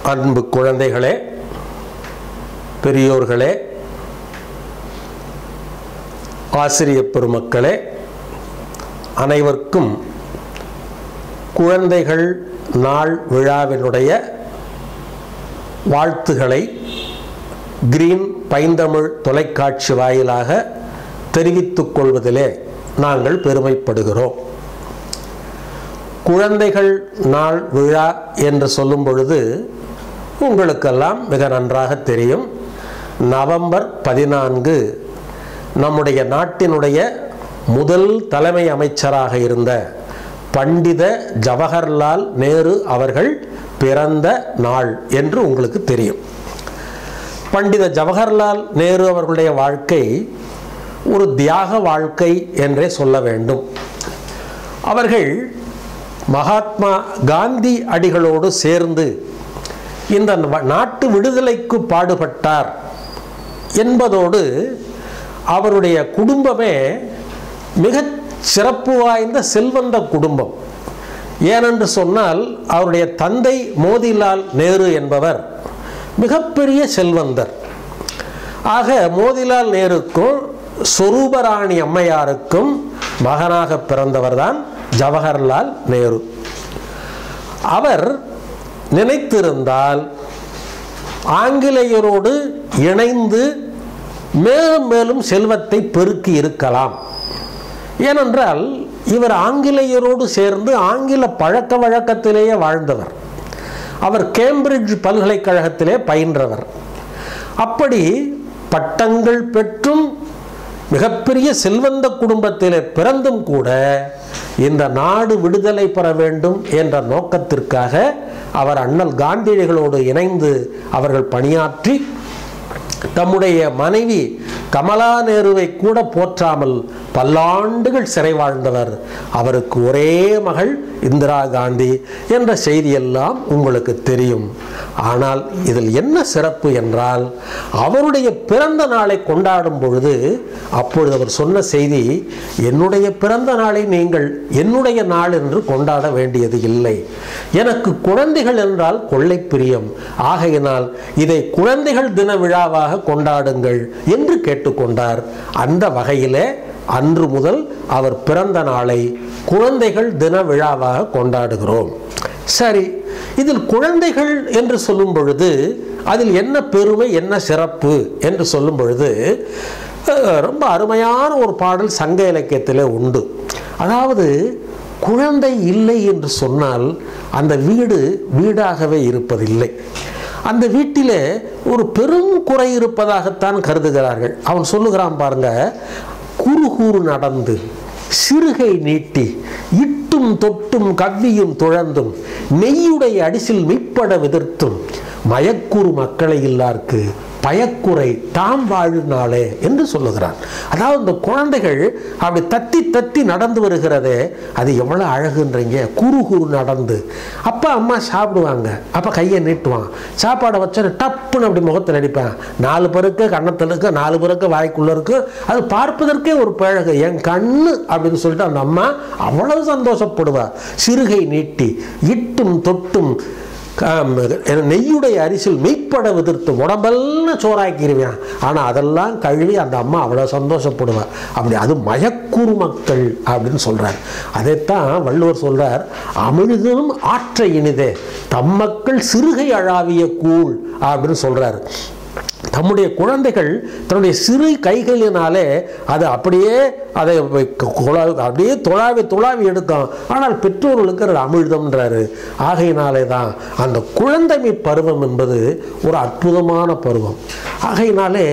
அன்பு குழந்தைகளே பெரியோர்களே ஆசிரியப் பெருமக்களே அனைவருக்கும் குழந்தைகள் நாள் விழாவினுடைய வாழ்த்துக்களை கிரீன் பைந்தமிழ் தொலைக்காட்சி வாயிலாக தெரிவித்துக் கொள்வதிலே நாங்கள் பெருமைப்படுகிறோம் குழந்தைகள் நாள் விழா என்று சொல்லும் பொழுது உங்களுக்கெல்லாம் மிக நன்றாக தெரியும் நவம்பர் பதினான்கு நம்முடைய நாட்டினுடைய முதல் தலைமை அமைச்சராக இருந்த பண்டித ஜவஹர்லால் நேரு அவர்கள் பிறந்த நாள் என்று உங்களுக்கு தெரியும் பண்டித ஜவஹர்லால் நேரு அவர்களுடைய வாழ்க்கை ஒரு தியாக வாழ்க்கை என்றே சொல்ல வேண்டும் அவர்கள் மகாத்மா காந்தி அடிகளோடு சேர்ந்து இந்த நாட்டு விடுதலைக்கு பாடுபட்டார் என்பதோடு அவருடைய குடும்பமே மிகச் சிறப்பு வாய்ந்த செல்வந்த குடும்பம் ஏனென்று சொன்னால் அவருடைய தந்தை மோதிலால் நேரு என்பவர் மிகப்பெரிய செல்வந்தர் ஆக மோதிலால் நேருக்கும் சொரூபராணி அம்மையாருக்கும் மகனாக பிறந்தவர்தான் ஜவஹர்லால் நேரு அவர் நினைத்திருந்தால் ஆங்கிலேயரோடு இணைந்து மேலும் மேலும் செல்வத்தை பெருக்கி இருக்கலாம் ஏனென்றால் இவர் ஆங்கிலேயரோடு சேர்ந்து ஆங்கில பழக்க வழக்கத்திலேயே வாழ்ந்தவர் அவர் கேம்பிரிட்ஜ் பல்கலைக்கழகத்திலே பயின்றவர் அப்படி பட்டங்கள் பெற்றும் மிகப்பெரிய செல்வந்த குடும்பத்திலே பிறந்தும் கூட இந்த நாடு விடுதலை பெற வேண்டும் என்ற நோக்கத்திற்காக அவர் அண்ணல் காந்தியடிகளோடு இணைந்து அவர்கள் பணியாற்றி தம்முடைய மனைவி கமலா நேருவை கூட போற்றாமல் பல்லாண்டுகள் சிறை வாழ்ந்தவர் அவருக்கு ஒரே மகள் இந்திரா காந்தி என்ற செய்தியெல்லாம் உங்களுக்கு தெரியும் ஆனால் இதில் என்ன சிறப்பு என்றால் அவருடைய பிறந்த நாளை கொண்டாடும் பொழுது அப்பொழுது அவர் சொன்ன செய்தி என்னுடைய பிறந்த நாளை நீங்கள் என்னுடைய நாள் என்று கொண்டாட வேண்டியது இல்லை எனக்கு குழந்தைகள் என்றால் கொள்ளை பிரியம் ஆகையினால் இதை குழந்தைகள் தின விழாவாக கொண்டாடுங்கள் என்று கேட்டுக்கொண்டார் அந்த வகையிலே அன்று முதல் அவர் பிறந்த நாளை குழந்தைகள் தின விழாவாக கொண்டாடுகிறோம் சரி இதில் குழந்தைகள் என்று சொல்லும் பொழுது அதில் என்ன பெருமை என்ன சிறப்பு என்று சொல்லும் பொழுது ரொம்ப அருமையான ஒரு பாடல் சங்க இலக்கியத்தில் உண்டு அதாவது குழந்தை இல்லை என்று சொன்னால் அந்த வீடு வீடாகவே இருப்பதில்லை அந்த வீட்டிலே ஒரு பெரும் குறை இருப்பதாகத்தான் கருதுகிறார்கள் அவன் சொல்லுகிறான் பாருங்க குறு கூறு நடந்து சிறுகை நீட்டி இட்டும் தொட்டும் கவ்வியும் துழந்தும் நெய்யுடைய அடிசில் மீப்பட விதிர்த்தும் மயக்குறு மக்களை இல்லார்க்கு பயக்குறை தாம் வாழுனாலே என்று சொல்லுகிறான் அதாவது இந்த குழந்தைகள் அப்படி தத்தி தத்தி நடந்து வருகிறதே அது எவ்வளோ அழகுன்றீங்க குறு குறு நடந்து அப்பா அம்மா சாப்பிடுவாங்க அப்போ கையை நீட்டுவான் சாப்பாடை வச்சு டப்புன்னு அப்படி முகத்தில் அடிப்பேன் நாலு பேருக்கு கன்னத்தில் இருக்கு நாலு பேருக்கு வாய்க்குள்ளே இருக்கு அது பார்ப்பதற்கே ஒரு பழகு என் கண்ணு அப்படின்னு சொல்லிட்டு அந்த அம்மா அவ்வளவு சந்தோஷப்படுவா சிறுகை நீட்டி இட்டும் தொட்டும் நெய்யுடைய அரிசில் மெய்ப்பட விதிர்த்து உடம்பெல்லாம் சோறாக்கிடுவேன் ஆனால் அதெல்லாம் கழுவி அந்த அம்மா அவ்வளோ சந்தோஷப்படுவார் அப்படி அது மயக்கூறு மக்கள் அப்படின்னு சொல்கிறார் அதைத்தான் வள்ளுவர் சொல்கிறார் அமிழ்தும் ஆற்ற இனிதே தம்மக்கள் சிறுகை அழாவிய கூழ் அப்படின்னு சொல்கிறார் தம்முடைய குழந்தைகள் தன்னுடைய சிறு கைகளினாலே அதை அப்படியே அதை அப்படியே தொழாவி தொழாவி எடுக்கும் ஆனால் பெற்றோர்களுக்கு அது அமிழ்தம்ன்றாரு ஆகையினாலே தான் அந்த குழந்தைமை பருவம் என்பது ஒரு அற்புதமான பருவம் ஆகையினாலே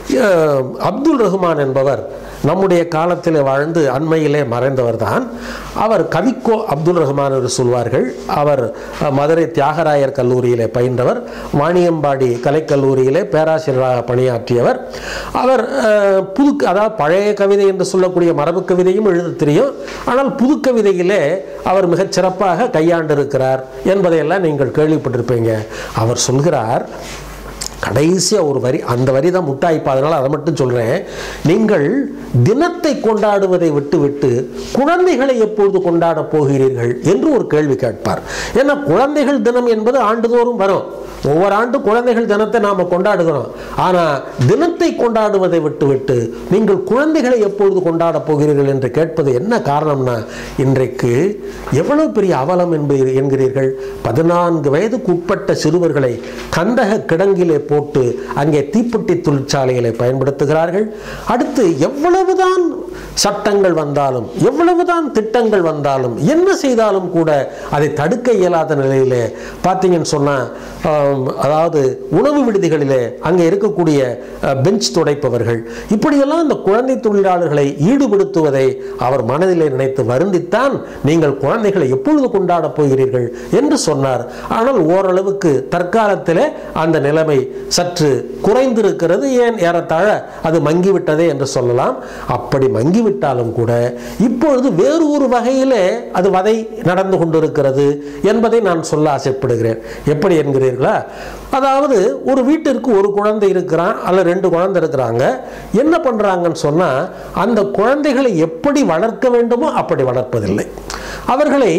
அப்துல் ரஹ்மான் என்பவர் நம்முடைய காலத்தில் வாழ்ந்து அண்மையிலே மறைந்தவர் தான் அவர் கவிக்கோ அப்துல் ரஹ்மான் என்று சொல்வார்கள் அவர் மதுரை தியாகராயர் கல்லூரியிலே பயின்றவர் வாணியம்பாடி கலைக்கல்லூரியிலே பேராசிரியராக பணியாற்றியவர் அவர் புது அதாவது பழைய கவிதை என்று சொல்லக்கூடிய மரபு கவிதையும் எழுத தெரியும் ஆனால் புது கவிதையிலே அவர் மிகச் சிறப்பாக கையாண்டிருக்கிறார் என்பதையெல்லாம் நீங்கள் கேள்விப்பட்டிருப்பீங்க அவர் சொல்கிறார் கடைசியாக ஒரு வரி அந்த வரி தான் முட்டாய்ப்பா அதனால் அதை மட்டும் சொல்கிறேன் நீங்கள் தினத்தை கொண்டாடுவதை விட்டுவிட்டு குழந்தைகளை எப்பொழுது கொண்டாடப் போகிறீர்கள் என்று ஒரு கேள்வி கேட்பார் ஏன்னா குழந்தைகள் தினம் என்பது ஆண்டுதோறும் வரும் ஒவ்வொரு ஆண்டு குழந்தைகள் தினத்தை நாம் கொண்டாடுகிறோம் ஆனால் தினத்தை கொண்டாடுவதை விட்டுவிட்டு நீங்கள் குழந்தைகளை எப்பொழுது கொண்டாடப் போகிறீர்கள் என்று கேட்பது என்ன காரணம்னா இன்றைக்கு எவ்வளவு பெரிய அவலம் என்பது என்கிறீர்கள் பதினான்கு வயதுக்கு உட்பட்ட சிறுவர்களை கந்தக கிடங்கிலே போட்டு அங்கே தீப்பெட்டி தொழிற்சாலைகளை பயன்படுத்துகிறார்கள் அடுத்து எவ்வளவுதான் சட்டங்கள் வந்தாலும் எவ்வளவுதான் திட்டங்கள் வந்தாலும் என்ன செய்தாலும் கூட அதை தடுக்க இயலாத நிலையிலே பார்த்தீங்கன்னு சொன்னால் அதாவது உணவு விடுதிகளிலே அங்கே இருக்கக்கூடிய அஹ், பெஞ்ச் துடைப்பவர்கள் இப்படியெல்லாம் இந்த குழந்தை தொழிலாளர்களை ஈடுபடுத்துவதை அவர் மனதிலே நினைத்து வருந்தித்தான் நீங்கள் குழந்தைகளை எப்பொழுது கொண்டாடப் போகிறீர்கள் என்று சொன்னார் ஆனால் ஓரளவுக்கு தற்காலத்திலே அந்த நிலைமை சற்று குறைந்திருக்கிறது ஏன் ஏறத்தாழ அது மங்கிவிட்டதே என்று சொல்லலாம் அப்படி மங்கிவிட்டாலும் கூட இப்பொழுது வேறு ஒரு வகையிலே அது வதை நடந்து கொண்டிருக்கிறது என்பதை நான் சொல்ல ஆசைப்படுகிறேன் எப்படி என்கிறீர்களா அதாவது ஒரு வீட்டிற்கு ஒரு குழந்தை இருக்கிறான் அல்ல ரெண்டு குழந்தை இருக்கிறாங்க என்ன பண்றாங்கன்னு சொன்னா அந்த குழந்தைகளை எப்படி வளர்க்க வேண்டுமோ அப்படி வளர்ப்பதில்லை அவர்களை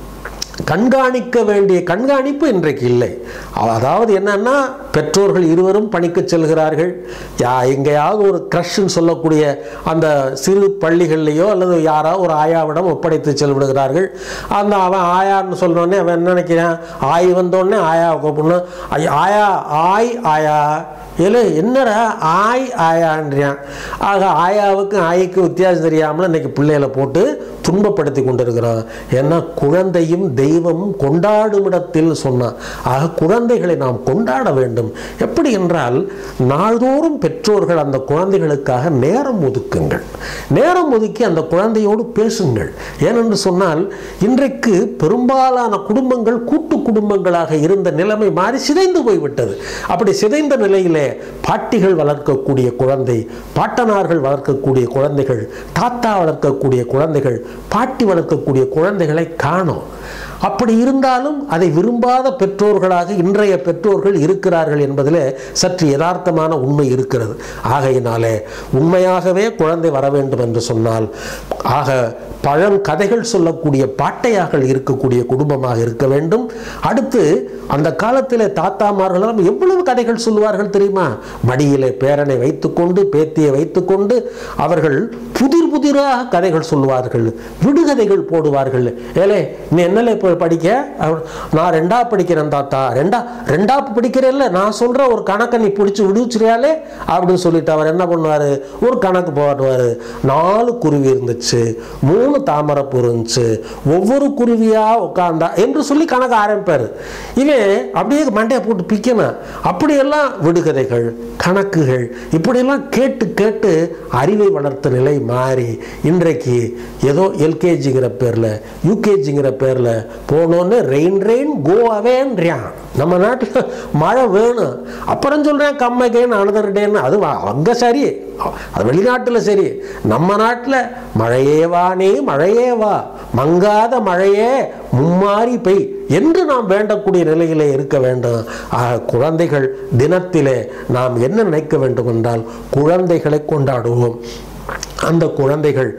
கண்காணிக்க வேண்டிய கண்காணிப்பு இன்றைக்கு இல்லை அதாவது என்னன்னா பெற்றோர்கள் இருவரும் பணிக்கு செல்கிறார்கள் யா எங்கேயாவது ஒரு க்ரஷ்ன்னு சொல்லக்கூடிய அந்த சிறு பள்ளிகள்லையோ அல்லது யாராவது ஒரு ஆயாவிடம் ஒப்படைத்து செல்விடுகிறார்கள் அந்த அவன் ஆயான்னு சொன்னோடனே அவன் என்ன நினைக்கிறான் ஆய் வந்தோடனே ஆயா கூப்பிடணும் ஐ- ஆயா ஆய் ஆயா இல்லை என்னடா ஆய் ஆயான்றியான் ஆக ஆயாவுக்கு ஆய்க்கு வித்தியாசம் தெரியாமல் இன்னைக்கு பிள்ளைகளை போட்டு துன்பப்படுத்தி கொண்டிருக்கிறான் ஏன்னா குழந்தையும் தெய்வமும் கொண்டாடும் இடத்தில் சொன்னான் ஆக குழந்தைகளை நாம் கொண்டாட வேண்டும் எப்படி என்றால் நாள்தோறும் பெற்றோர்கள் அந்த குழந்தைகளுக்காக நேரம் ஒதுக்குங்கள் நேரம் ஒதுக்கி அந்த குழந்தையோடு பேசுங்கள் ஏனென்று சொன்னால் இன்றைக்கு பெரும்பாலான குடும்பங்கள் கூட்டு குடும்பங்களாக இருந்த நிலைமை மாறி சிதைந்து போய்விட்டது அப்படி சிதைந்த நிலையிலே பாட்டிகள் வளர்க்கக்கூடிய குழந்தை பாட்டனார்கள் வளர்க்கக்கூடிய குழந்தைகள் தாத்தா வளர்க்கக்கூடிய குழந்தைகள் பாட்டி வளர்க்கக்கூடிய குழந்தைகளை காணோம் அப்படி இருந்தாலும் அதை விரும்பாத பெற்றோர்களாக இன்றைய பெற்றோர்கள் இருக்கிறார்கள் என்பதில் சற்று யதார்த்தமான உண்மை இருக்கிறது ஆகையினாலே உண்மையாகவே குழந்தை வர வேண்டும் என்று சொன்னால் ஆக பழங்கதைகள் சொல்லக்கூடிய பாட்டையாக இருக்கக்கூடிய குடும்பமாக இருக்க வேண்டும் அடுத்து அந்த காலத்திலே தாத்தாமார்களெல்லாம் எவ்வளவு கதைகள் சொல்லுவார்கள் தெரியுமா மடியிலே பேரனை வைத்துக்கொண்டு பேத்தியை வைத்துக்கொண்டு அவர்கள் புதிர் புதிராக கதைகள் சொல்லுவார்கள் விடுகதைகள் போடுவார்கள் ஏலே நீ என்னலே இப்போ படிக்க அவர், நான் ரெண்டா படிக்கிறேன் தாத்தா ரெண்டா ரெண்டா படிக்கிறேன்ல நான் சொல்ற ஒரு கணக்கை நீ பிடிச்சி விடுச்சிரியாலே அப்படின்னு சொல்லிட்டு அவர் என்ன பண்ணுவார் ஒரு கணக்கு போடுவார் நாலு குருவி இருந்துச்சு மூணு தாமரைப்பூ இருந்துச்சு ஒவ்வொரு குருவியா உட்கார்ந்தா என்று சொல்லி கணக்கு ஆரம்பிப்பார் இவன் அப்படியே மண்டையை போட்டு பிக்கணும் அப்படியெல்லாம் விடுகதைகள் கணக்குகள் இப்படியெல்லாம் கேட்டு கேட்டு அறிவை வளர்த்த நிலை மாறி இன்றைக்கு ஏதோ எல்கேஜிங்கிற பேரில் யூகேஜிங்கிற பேரில் போனோன்னு ரெயின் ரெயின் கோ அவேன்றியான் நம்ம நாட்டில் மழை வேணும் அப்புறம் சொல்கிறேன் கம்மகேன் அனதர் டேன்னு அது அங்கே சரி அது வெளிநாட்டில் சரி நம்ம நாட்டில் மழையே வா நீ மழையே வா மங்காத மழையே மும்மாறி பெய் என்று நாம் வேண்டக்கூடிய நிலையிலே இருக்க வேண்டும் ஆக குழந்தைகள் தினத்திலே நாம் என்ன நினைக்க வேண்டும் என்றால் குழந்தைகளை கொண்டாடுவோம் அந்த குழந்தைகள்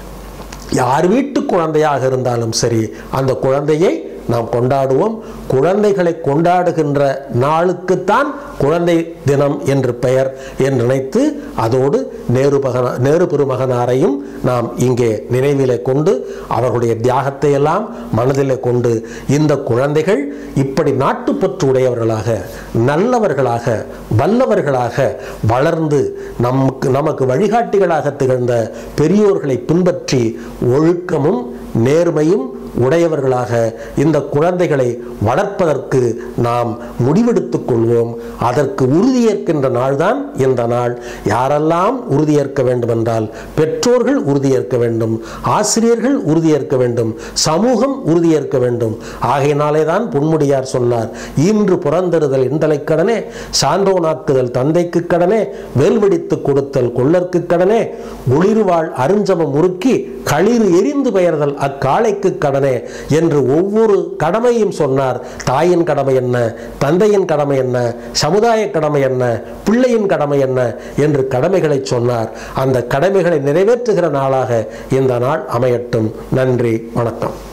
யார் வீட்டு குழந்தையாக இருந்தாலும் சரி அந்த குழந்தையை நாம் கொண்டாடுவோம் குழந்தைகளை கொண்டாடுகின்ற நாளுக்குத்தான் குழந்தை தினம் என்று பெயர் என்று நினைத்து அதோடு நேரு மகன நேரு பெருமகனாரையும் நாம் இங்கே நினைவிலே கொண்டு அவர்களுடைய தியாகத்தை எல்லாம் மனதிலே கொண்டு இந்த குழந்தைகள் இப்படி நாட்டுப்பற்று உடையவர்களாக நல்லவர்களாக வல்லவர்களாக வளர்ந்து நமக்கு நமக்கு வழிகாட்டிகளாக திகழ்ந்த பெரியோர்களை பின்பற்றி ஒழுக்கமும் நேர்மையும் உடையவர்களாக இந்த குழந்தைகளை வளர்ப்பதற்கு நாம் முடிவெடுத்துக் கொள்வோம் அதற்கு உறுதியேற்கின்ற நாள்தான் இந்த நாள் யாரெல்லாம் உறுதியேற்க வேண்டும் என்றால் பெற்றோர்கள் உறுதியேற்க வேண்டும் ஆசிரியர்கள் உறுதியேற்க வேண்டும் சமூகம் உறுதியேற்க வேண்டும் ஆகையினாலே தான் பொன்முடியார் சொன்னார் ஈன்று புறந்தருதல் இந்தலைக்கடனே சான்றோனாக்குதல் தந்தைக்கு கடனே வேல்வெடித்து கொடுத்தல் கொள்ளற்கு கடனே ஒளிர்வாள் அருஞ்சமம் உருக்கி களிறு எரிந்து பெயர்தல் அக்காளைக்கு கடனே என்று ஒவ்வொரு கடமையும் சொன்னார் தாயின் கடமை என்ன தந்தையின் கடமை என்ன சமுதாய கடமை என்ன பிள்ளையின் கடமை என்ன என்று கடமைகளை சொன்னார் அந்த கடமைகளை நிறைவேற்றுகிற நாளாக இந்த நாள் அமையட்டும் நன்றி வணக்கம்